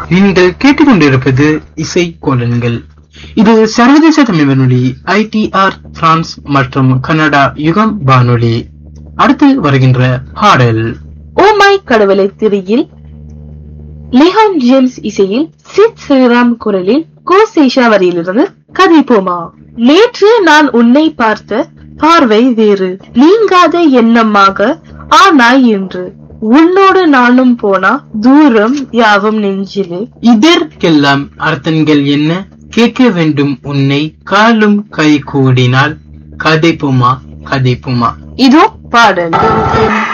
நீங்கள் கேட்டுக்கொண்டிருப்பது இசை கோலன்கள் இது சர்வதேச தமிழ் வானொலி ஐடிஆர் பிரான்ஸ் மற்றும் கனடா யுகம் வானொலி அடுத்து வருகின்ற பாடல் ஓ மை கடவுளை திரியில் லிஹான் ஜேம்ஸ் இசையில் சித் ஸ்ரீராம் குரலில் கோ சேஷா வரியிலிருந்து கதை போமா நேற்று நான் உன்னை பார்த்த பார்வை வேறு நீங்காத எண்ணமாக ஆனாய் என்று உன்னோடு நானும் போனா தூரம் யாவும் நெஞ்சிலே இதற்கெல்லாம் அர்த்தங்கள் என்ன கேட்க வேண்டும் உன்னை காலும் கை கூடினால் கதைப்புமா கதைப்புமா இதோ பாடல்